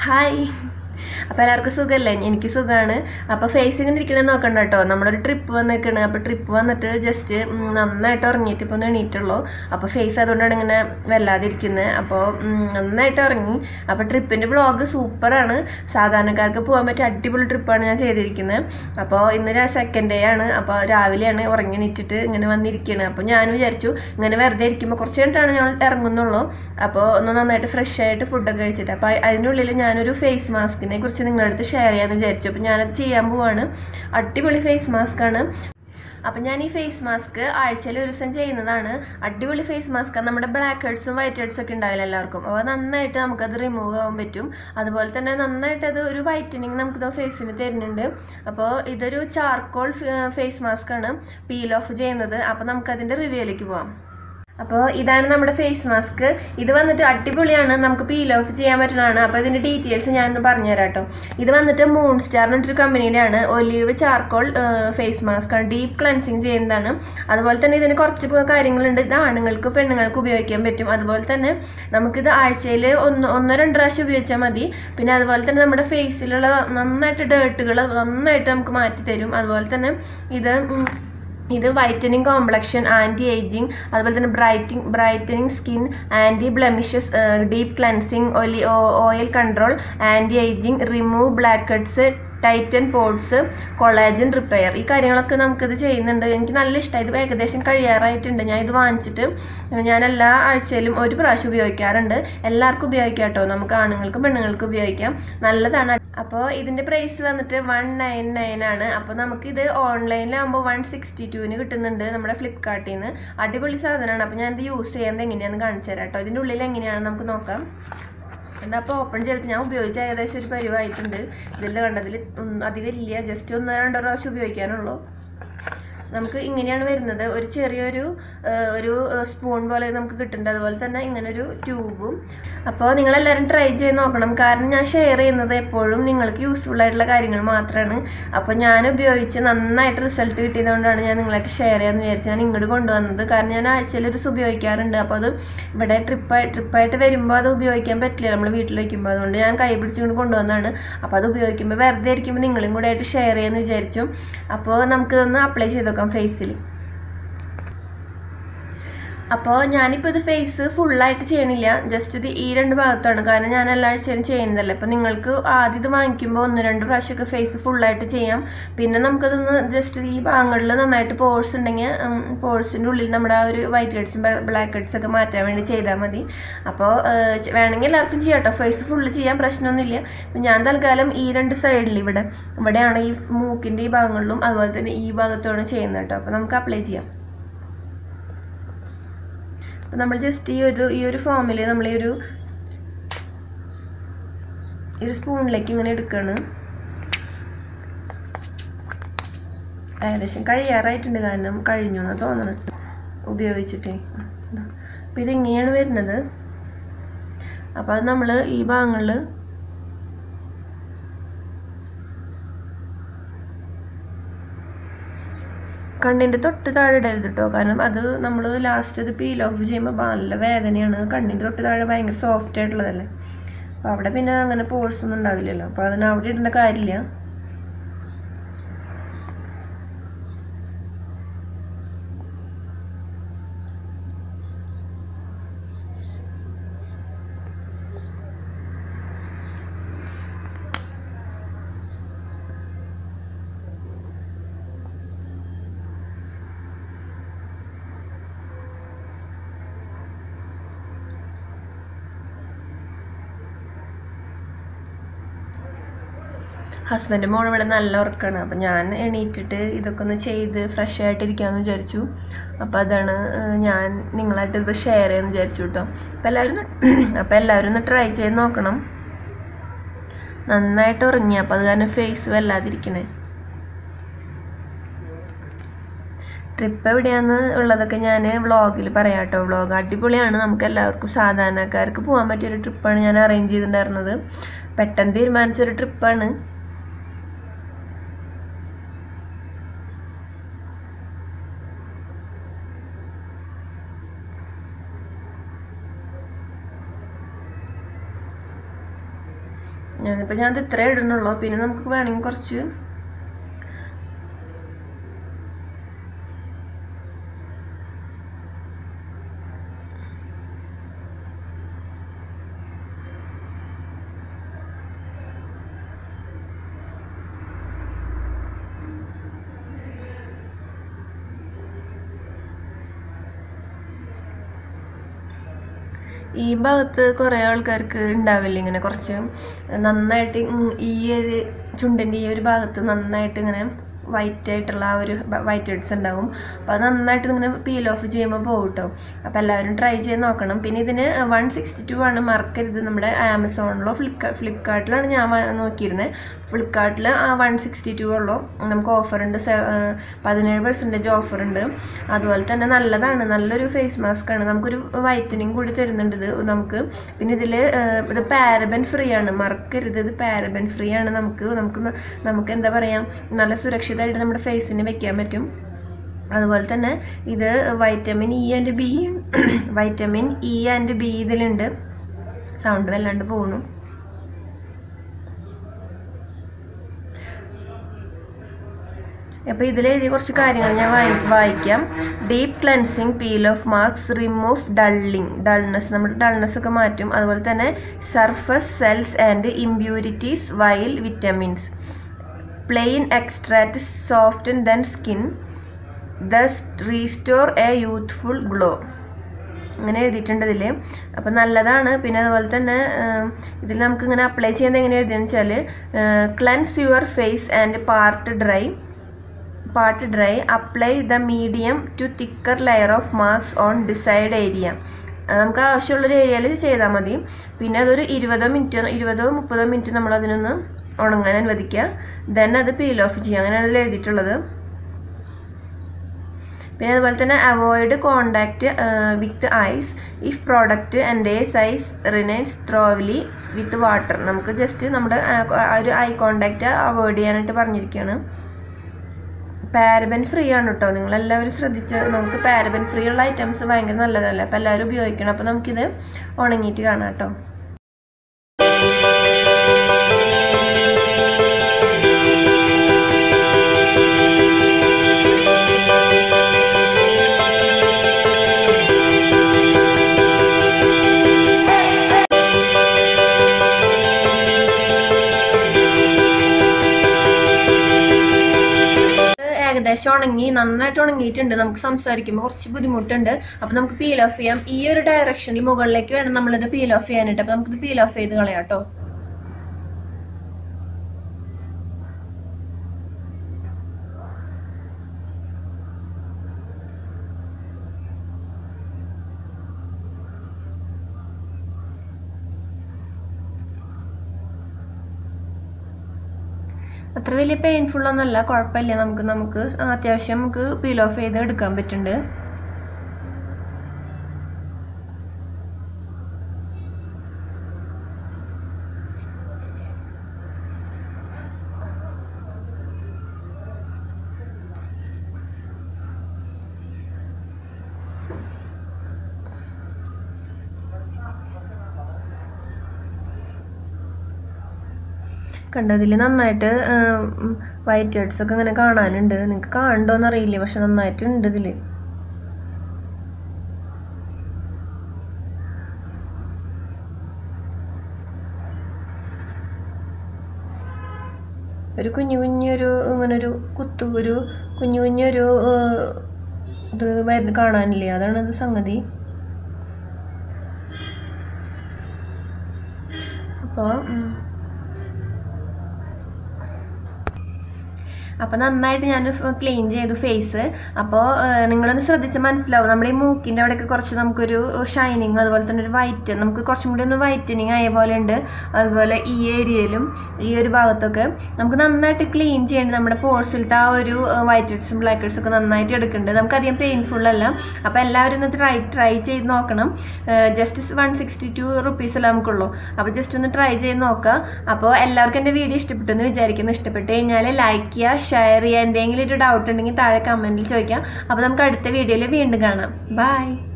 hi അപ്പോൾ എല്ലാവർക്കും സുഖമല്ലേ എനിക്ക് സുഖമാണ് അപ്പോൾ ഫേസ് ഇങ്ങനെ ഇരിക്കണേ നോക്കണ്ട കേട്ടോ നമ്മളൊരു ട്രിപ്പ് വന്നിരിക്കണേ അപ്പോൾ ട്രിപ്പ് വന്നിട്ട് ജസ്റ്റ് നന്നായിട്ട് ഉറങ്ങിയിട്ട് ഇപ്പോൾ ഒന്ന് എണീറ്റുള്ളൂ അപ്പോൾ ഫേസ് അതുകൊണ്ടാണ് ഇങ്ങനെ വല്ലാതെ ഇരിക്കുന്നത് അപ്പോൾ ഉം, നന്നായിട്ട് ഉറങ്ങി അപ്പോൾ ട്രിപ്പിൻ്റെ വ്ളോഗ് സൂപ്പറാണ് സാധാരണക്കാർക്ക് പോകാൻ പറ്റിയ അടിപൊളി ട്രിപ്പാണ് ഞാൻ ചെയ്തിരിക്കുന്നത് അപ്പോൾ ഇന്ന് സെക്കൻഡ് ഡേ ആണ് അപ്പോൾ രാവിലെയാണ് ഉറങ്ങി എണീറ്റിട്ട് ഇങ്ങനെ വന്നിരിക്കുകയാണ് അപ്പോൾ ഞാൻ വിചാരിച്ചു ഇങ്ങനെ വെറുതെ ഇരിക്കുമ്പോൾ കുറച്ച് കഴിഞ്ഞിട്ടാണ് ഞാൻ ഇറങ്ങുന്നുള്ളൂ അപ്പോൾ ഒന്ന് നന്നായിട്ട് ഫ്രഷ് ആയിട്ട് ഫുഡൊക്കെ കഴിച്ചിട്ട് അപ്പോൾ അതിൻ്റെ ഉള്ളിൽ ഞാനൊരു ഫേസ് മാസ്കിനെ കുറിച്ച് നിങ്ങളുടെ അടുത്ത് ഷെയർ ചെയ്യാമെന്ന് വിചാരിച്ചു അപ്പോൾ ഞാനത് ചെയ്യാൻ പോവാണ് അടിപൊളി ഫേസ് മാസ്ക് ആണ് അപ്പം ഞാൻ ഈ ഫേസ് മാസ്ക് ആഴ്ചയിൽ ഒരു ദിവസം ചെയ്യുന്നതാണ് അടിപൊളി ഫേസ് മാസ്ക് നമ്മുടെ ബ്ലാക്ക് ഹെഡ്സും വൈറ്റ് ഹെഡ്സും ഒക്കെ ഉണ്ടാവില്ല എല്ലാവർക്കും അപ്പോൾ നന്നായിട്ട് നമുക്കത് റിമൂവ് ആവാൻ പറ്റും അതുപോലെ തന്നെ നന്നായിട്ട് അത് ഒരു വൈറ്റനിങ് നമുക്ക് ഫേസിന് തരുന്നുണ്ട് അപ്പോൾ ഇതൊരു ചാർക്കോൾ ഫേസ് മാസ്ക് ആണ് പീൽ ഓഫ് ചെയ്യുന്നത് അപ്പോൾ നമുക്കതിൻ്റെ റിവ്യൂയിലേക്ക് പോവാം അപ്പോൾ ഇതാണ് നമ്മുടെ ഫേസ് മാസ്ക് ഇത് വന്നിട്ട് അടിപൊളിയാണ് നമുക്ക് പീൽ ഓഫ് ചെയ്യാൻ പറ്റുന്നതാണ് അപ്പോൾ ഇതിൻ്റെ ഡീറ്റെയിൽസ് ഞാനൊന്ന് പറഞ്ഞുതരാം കേട്ടോ ഇത് വന്നിട്ട് മൂൺ സ്റ്റാർ എന്നൊരു കമ്പനിയുടെയാണ് ഒലിവ് ചാർക്കോൾ ഫേസ് മാസ്ക് ആണ് ഡീപ്പ് ക്ലൻസിങ് ചെയ്യുന്നതാണ് അതുപോലെ തന്നെ ഇതിന് കുറച്ച് പ- കാര്യങ്ങളുണ്ട് ഇത് ആണുങ്ങൾക്ക് പെണ്ണുങ്ങൾക്ക് ഉപയോഗിക്കാൻ പറ്റും അതുപോലെ തന്നെ നമുക്കിത് ആഴ്ചയിൽ ഒന്ന് ഒന്നോ രണ്ടോ പ്രാവശ്യം ഉപയോഗിച്ചാൽ മതി പിന്നെ അതുപോലെ തന്നെ നമ്മുടെ ഫേസിലുള്ള നന്നായിട്ട് ഡേർട്ടുകൾ നന്നായിട്ട് നമുക്ക് മാറ്റി തരും അതുപോലെ തന്നെ ഇത് ഉം, ഇത് വൈറ്റനിങ് കോംപ്ലക്ഷൻ ആൻറ്റി ഏജിങ് അതുപോലെ തന്നെ brightening brightening skin anti blemishes deep cleansing ഒലി oil control anti ageing remove blackheads tighten pores collagen repair ഈ കാര്യങ്ങളൊക്കെ നമുക്കിത് ചെയ്യുന്നുണ്ട് എനിക്ക് നല്ല ഇഷ്ടമായി ഇത് ഏകദേശം കഴിയാറായിട്ടുണ്ട് ഞാൻ ഇത് വാങ്ങിച്ചിട്ട് ഞാൻ എല്ലാ ആഴ്ചയിലും ഒരു പ്രാവശ്യം ഉപയോഗിക്കാറുണ്ട് എല്ലാവർക്കും ഉപയോഗിക്കാം കേട്ടോ നമുക്ക് ആണുങ്ങൾക്കും പെണ്ണുങ്ങൾക്കും ഉപയോഗിക്കാം നല്ലതാണ് അപ്പോൾ ഇതിൻ്റെ പ്രൈസ് വന്നിട്ട് വൺ നയൻ നയൻ ആണ് അപ്പോൾ നമുക്കിത് ഓൺലൈനിലാകുമ്പോൾ വൺ സിക്സ്റ്റി ടുവിന് കിട്ടുന്നുണ്ട് നമ്മുടെ ഫ്ലിപ്കാർട്ടിൽ നിന്ന് അടിപൊളി സാധനമാണ് അപ്പോൾ ഞാനിത് യൂസ് ചെയ്യുന്നത് എങ്ങനെയാണെന്ന് കാണിച്ചു തരാം കേട്ടോ ഇതിൻ്റെ ഉള്ളിൽ എങ്ങനെയാണെന്ന് നമുക്ക് നോക്കാം എന്താ അപ്പോൾ ഓപ്പൺ ചെയ്തിട്ട് ഞാൻ ഉപയോഗിച്ച ഏകദേശം ഒരു പരിവായിട്ടുണ്ട് ഇതിൽ കണ്ടതിൽ അധികം ഇല്ല ജസ്റ്റ് ഒന്ന് രണ്ടോ പ്രാവശ്യം ഉപയോഗിക്കാനുള്ളൂ നമുക്ക് ഇങ്ങനെയാണ് വരുന്നത് ഒരു ചെറിയൊരു ആ, ഒരു സ്പൂൺ പോലെ നമുക്ക് കിട്ടുന്നുണ്ട് അതുപോലെ തന്നെ ഇങ്ങനെ ഒരു ട്യൂബും അപ്പോൾ നിങ്ങളെല്ലാവരും ട്രൈ ചെയ്ത് നോക്കണം കാരണം ഞാൻ ഷെയർ ചെയ്യുന്നത് എപ്പോഴും നിങ്ങൾക്ക് യൂസ്ഫുൾ ആയിട്ടുള്ള കാര്യങ്ങൾ മാത്രമാണ് അപ്പോൾ ഞാൻ ഉപയോഗിച്ച് നന്നായിട്ട് റിസൾട്ട് കിട്ടിയതുകൊണ്ടാണ് ഞാൻ നിങ്ങളായിട്ട് ഷെയർ ചെയ്യാമെന്ന് വിചാരിച്ച് ഞാൻ ഇങ്ങോട്ട് കൊണ്ടുവന്നത് കാരണം ഞാൻ ആഴ്ചയിൽ ഒരു ദിവസം ഉപയോഗിക്കാറുണ്ട് അപ്പോൾ അത് ഇവിടെ ട്രിപ്പായി ട്രിപ്പായിട്ട് വരുമ്പോൾ അത് ഉപയോഗിക്കാൻ പറ്റില്ല നമ്മൾ വീട്ടിൽ വയ്ക്കുമ്പോൾ അതുകൊണ്ട് ഞാൻ കൈ പിടിച്ചുകൊണ്ട് കൊണ്ടുവന്നതാണ് അപ്പോൾ അത് ഉപയോഗിക്കുമ്പോൾ വെറുതെ ഇരിക്കുമ്പോൾ നിങ്ങളും കൂടെ ആയിട്ട് ഷെയർ ചെയ്യാമെന്ന് വിചാരിച്ചു അപ്പോൾ നമുക്കിതൊന്ന് അപ്ലൈ ചെയ്ത് നോക്കാം ഫേസിൽ അപ്പോൾ ഞാനിപ്പോൾ ഇത് ഫേസ് ഫുള്ളായിട്ട് ചെയ്യണില്ല ജസ്റ്റ് ഇത് ഈ രണ്ട് ഭാഗത്താണ് കാരണം ഞാൻ എല്ലാ ആഴ്ചയും ചെയ്യുന്നതല്ലേ അപ്പോൾ നിങ്ങൾക്ക് ആദ്യം ഇത് വാങ്ങിക്കുമ്പോൾ ഒന്ന് രണ്ട് പ്രാവശ്യമൊക്കെ ഫേസ് ഫുള്ളായിട്ട് ചെയ്യാം പിന്നെ നമുക്കതൊന്ന് ജസ്റ്റ് ഈ ഭാഗങ്ങളിൽ നന്നായിട്ട് പോഴ്സ് ഉണ്ടെങ്കിൽ പോഴ്സിൻ്റെ ഉള്ളിൽ നമ്മുടെ ആ ഒരു വൈറ്റ് ഹെഡ്സും ബ്ലാക്ക് ഹെഡ്സ് ഒക്കെ മാറ്റാൻ വേണ്ടി ചെയ്താൽ മതി അപ്പോൾ വേണമെങ്കിൽ എല്ലാവർക്കും ചെയ്യാം കേട്ടോ ഫേസ് ഫുള്ള് ചെയ്യാൻ പ്രശ്നമൊന്നുമില്ല ഇപ്പം ഞാൻ തൽക്കാലം ഈ രണ്ട് സൈഡിൽ ഇവിടെ ഇവിടെയാണ് ഈ മൂക്കിൻ്റെ ഈ ഭാഗങ്ങളിലും അതുപോലെ തന്നെ ഈ ഭാഗത്തുമാണ് ചെയ്യുന്നത് കേട്ടോ അപ്പോൾ നമുക്ക് അപ്ലൈ ചെയ്യാം അപ്പം നമ്മൾ ജസ്റ്റ് ഈ ഒരു ഈ ഒരു ഫോമിൽ നമ്മൾ ഈ ഒരു ഈ ഒരു സ്പൂണിലേക്ക് ഇങ്ങനെ എടുക്കുകയാണ് ഏകദേശം കഴിയാറായിട്ടുണ്ട് കാരണം കഴിഞ്ഞു എന്നാണ് തോന്നണത് ഉപയോഗിച്ചിട്ടേ അപ്പം ഇത് ഇങ്ങനെയാണ് വരുന്നത് അപ്പോൾ അത് നമ്മൾ ഈ ഭാഗങ്ങളിൽ കണ്ണിൻ്റെ തൊട്ട് താഴെ ഇടരുത് കേട്ടോ കാരണം അത് നമ്മൾ ലാസ്റ്റ് ഇത് പീൽ ഓഫ് ചെയ്യുമ്പോൾ നല്ല വേദനയാണ് കണ്ണിൻ്റെ തൊട്ട് താഴെ ഭയങ്കര സോഫ്റ്റ് ആയിട്ടുള്ളതല്ലേ അപ്പോൾ അവിടെ പിന്നെ അങ്ങനെ പോഴ്സ് ഒന്നും ഉണ്ടാവില്ലല്ലോ അപ്പോൾ അതിന് അവിടെ ഇടേണ്ട കാര്യമില്ല ഹസ്ബൻഡ് മോൾ ഇവിടെ നല്ല ഉറക്കമാണ് അപ്പം ഞാൻ എണീറ്റിട്ട് ഇതൊക്കെ ഒന്ന് ചെയ്ത് ഫ്രഷ് ആയിട്ടിരിക്കാമെന്ന് വിചാരിച്ചു അപ്പോൾ അതാണ് ഏഹ്, ഞാൻ നിങ്ങളായിട്ട് ഇത് ഷെയർ ചെയ്യാമെന്ന് വിചാരിച്ചു കേട്ടോ അപ്പോൾ എല്ലാവരും ഒന്ന് അപ്പോൾ എല്ലാവരും ഒന്ന് ട്രൈ ചെയ്ത് നോക്കണം നന്നായിട്ട് ഉറങ്ങി അപ്പോൾ അത് കാരണം ഫേസ് വല്ലാതിരിക്കണേ ട്രിപ്പ് എവിടെയാന്ന് ഉള്ളതൊക്കെ ഞാൻ വ്ളോഗിൽ പറയാം കേട്ടോ വ്ളോഗ് അടിപൊളിയാണ് നമുക്ക് എല്ലാവർക്കും സാധാരണക്കാർക്ക് പോകാൻ പറ്റിയൊരു ട്രിപ്പാണ് ഞാൻ അറേഞ്ച് ചെയ്തിട്ടുണ്ടായിരുന്നത് പെട്ടെന്ന് തീരുമാനിച്ചൊരു ട്രിപ്പാണ് ഞാനിപ്പോൾ ഞാനത് ഇത്രേ ഇടുന്നുള്ളൂ പിന്നെ നമുക്ക് വേണമെങ്കിൽ കുറച്ച് ഈ ഭാഗത്ത് കുറേ ആൾക്കാർക്ക് ഉണ്ടാവില്ല ഇങ്ങനെ കുറച്ച് നന്നായിട്ട് ഇങ് ഈ ഒരു ചുണ്ടിൻ്റെ ഈ ഒരു ഭാഗത്ത് നന്നായിട്ട് ഇങ്ങനെ വൈറ്റ് ആയിട്ടുള്ള ആ ഒരു വൈറ്റ് ഹെഡ്സ് ഉണ്ടാവും അപ്പോൾ അത് നന്നായിട്ട് ഇങ്ങനെ പീൽ ഓഫ് ചെയ്യുമ്പോൾ പോകും കേട്ടോ അപ്പോൾ എല്ലാവരും ട്രൈ ചെയ്ത് നോക്കണം പിന്നെ ഇതിന് വൺ സിക്സ്റ്റി ടു ആണ് മറക്കരുത് നമ്മുടെ ആമസോണിലോ ഫ്ലിപ്കാ ഫ്ലിപ്കാർട്ടിലാണ് ഞാൻ വാ- നോക്കിയിരുന്നത് ഫ്ലിപ്കാർട്ടിൽ ആ വൺ സിക്സ്റ്റി ടു ഉള്ളൂ നമുക്ക് ഓഫർ ഉണ്ട് സെ- ആ, പതിനേഴ് പെർസെൻറ്റേജ് ഓഫർ ഉണ്ട് അതുപോലെ തന്നെ നല്ലതാണ് നല്ലൊരു ഫേസ് മാസ്ക് ആണ് നമുക്കൊരു വൈറ്റനിങ് കൂടി തരുന്നുണ്ട് ഇത് നമുക്ക് പിന്നെ ഇതിൽ ഇത് പാരബൻ ഫ്രീ ആണ് മറക്കരുത് ഇത് പാരബൻ ഫ്രീ ആണ് നമുക്ക് നമുക്ക് ന- നമുക്ക് എന്താ പറയുക നല്ല സുരക്ഷിതമായിട്ട് നമ്മുടെ ഫേസിന് വെക്കാൻ പറ്റും അതുപോലെ തന്നെ ഇത് vitamin E and B vitamin E and B ഇതിലുണ്ട് സൗണ്ട് വല്ലാണ്ട് പോകണു അപ്പോൾ ഇതിലെഴുതിയ കുറച്ച് കാര്യങ്ങൾ ഞാൻ വായി വായിക്കാം deep cleansing peel off marks remove dulling dullness നമ്മുടെ ഡൾനെസ് ഒക്കെ മാറ്റും അതുപോലെ തന്നെ surface cells and impurities while vitamins plain extract soften the skin thus restore a youthful glow അങ്ങനെ എഴുതിയിട്ടുണ്ട് ഇതിൽ അപ്പം നല്ലതാണ് പിന്നെ അതുപോലെ തന്നെ ഇതിൽ നമുക്ക് ഇങ്ങനെ അപ്ലൈ ചെയ്യുന്നത് എങ്ങനെ എഴുതിയെന്ന് വെച്ചാൽ cleanse your face and part dry part dry apply the medium to thicker layer of marks on decide area നമുക്ക് ആവശ്യമുള്ളൊരു ഏരിയയിൽ ചെയ്താൽ മതി പിന്നെ അതൊരു ഇരുപതോ മിനിറ്റോ ഇരുപതോ മുപ്പതോ മിനിറ്റ് നമ്മൾ അതിനൊന്ന് ഉണങ്ങാൻ അനുവദിക്കുക ദെൻ അത് പീൽ ഓഫ് ചെയ്യുക അങ്ങനെയാണ് ഇതിൽ എഴുതിയിട്ടുള്ളത് പിന്നെ അതുപോലെ തന്നെ avoid contact with eyes if product and a size rinse thoroughly with water നമുക്ക് ജസ്റ്റ് നമ്മുടെ ആ ആ ഒരു ഐ കോണ്ടാക്റ്റ് അവോയ്ഡ് ചെയ്യാനായിട്ട് പറഞ്ഞിരിക്കുകയാണ് പാരബൻ ഫ്രീ ആണ് കേട്ടോ നിങ്ങളെല്ലാവരും ശ്രദ്ധിച്ച് നമുക്ക് പാരബൻ ഫ്രീ ഉള്ള ഐറ്റംസ് ഭയങ്കര നല്ലതല്ല അപ്പോൾ എല്ലാവരും ഉപയോഗിക്കണം അപ്പോൾ നമുക്കിത് ഉണങ്ങിയിട്ട് കാണാം കേട്ടോ ഏകദേശം ഉണങ്ങി നന്നായിട്ട് ഉണങ്ങിയിട്ടുണ്ട് നമുക്ക് സംസാരിക്കുമ്പോൾ കുറച്ച് ബുദ്ധിമുട്ടുണ്ട് അപ്പോൾ നമുക്ക് പീൽ ഓഫ് ചെയ്യാം ഈ ഒരു ഡയറക്ഷനിൽ മുകളിലേക്ക് വേണം നമ്മളിത് പീൽ ഓഫ് ചെയ്യാനായിട്ട് അപ്പോൾ നമുക്കിത് പീൽ ഓഫ് ചെയ്ത് കളയാം കേട്ടോ അത്ര വലിയ പെയിൻഫുൾ ഒന്നല്ല കുഴപ്പമില്ല നമുക്ക് നമുക്ക് അത്യാവശ്യം നമുക്ക് പീൽ ഓഫ് ചെയ്ത് എടുക്കാൻ പറ്റുന്നുണ്ട് കണ്ടോ ഇതിൽ നന്നായിട്ട് വൈറ്റ് ഹെഡ്സ് ഒക്കെ ഇങ്ങനെ കാണാനുണ്ട് നിങ്ങൾക്ക് കാണണ്ടോന്ന് അറിയില്ല പക്ഷെ നന്നായിട്ടുണ്ട് ഇതിൽ ഒരു കുഞ്ഞു കുഞ്ഞൊരു ഇങ്ങനെ ഒരു കുത്തു ഒരു കുഞ്ഞു കുഞ്ഞൊരു ഏർ, ഇത് വരുന്ന കാണാനില്ലേ അതാണ് ഇത് സംഗതി അപ്പോൾ അപ്പോൾ നന്നായിട്ട് ഞാൻ ക്ലീൻ ചെയ്തു ഫേസ് അപ്പോൾ നിങ്ങളൊന്ന് ശ്രദ്ധിച്ച് മനസ്സിലാവും നമ്മുടെ ഈ മൂക്കിൻ്റെ അവിടെയൊക്കെ കുറച്ച് നമുക്കൊരു ഷൈനിങ് അതുപോലെ തന്നെ ഒരു വൈറ്റ് നമുക്ക് കുറച്ചും കൂടി ഒന്ന് വൈറ്റനിങ് ആയ പോലെ ഉണ്ട് അതുപോലെ ഈ ഏരിയയിലും ഈ ഒരു ഭാഗത്തൊക്കെ നമുക്ക് നന്നായിട്ട് ക്ലീൻ ചെയ്യേണ്ടത് നമ്മുടെ പോഴ്സിലത്തെ ആ ഒരു വൈറ്റ് ഹെഡ്സും ബ്ലാക്ക് ഹെഡ്സും ഒക്കെ നന്നായിട്ട് എടുക്കുന്നുണ്ട് നമുക്ക് അധികം പെയിൻഫുൾ അല്ല അപ്പോൾ എല്ലാവരും ഒന്ന് ട്രൈ ട്രൈ ചെയ്ത് നോക്കണം just one sixty two rupees അല്ല നമുക്കുള്ളൂ അപ്പോൾ ജസ്റ്റ് ഒന്ന് ട്രൈ ചെയ്ത് നോക്കുക അപ്പോൾ എല്ലാവർക്കും എൻ്റെ വീഡിയോ ഇഷ്ടപ്പെട്ടു എന്ന് വിചാരിക്കുന്നു ഇഷ്ടപ്പെട്ട് കഴിഞ്ഞാൽ ലൈക്ക് ചെയ്യുക ഷെയർ ചെയ്യുക എന്തെങ്കിലും ഒരു ഡൗട്ട് ഉണ്ടെങ്കിൽ താഴെ കമൻറ്റിൽ ചോദിക്കാം അപ്പോൾ നമുക്ക് അടുത്ത വീഡിയോയിൽ വീണ്ടും കാണാം ബൈ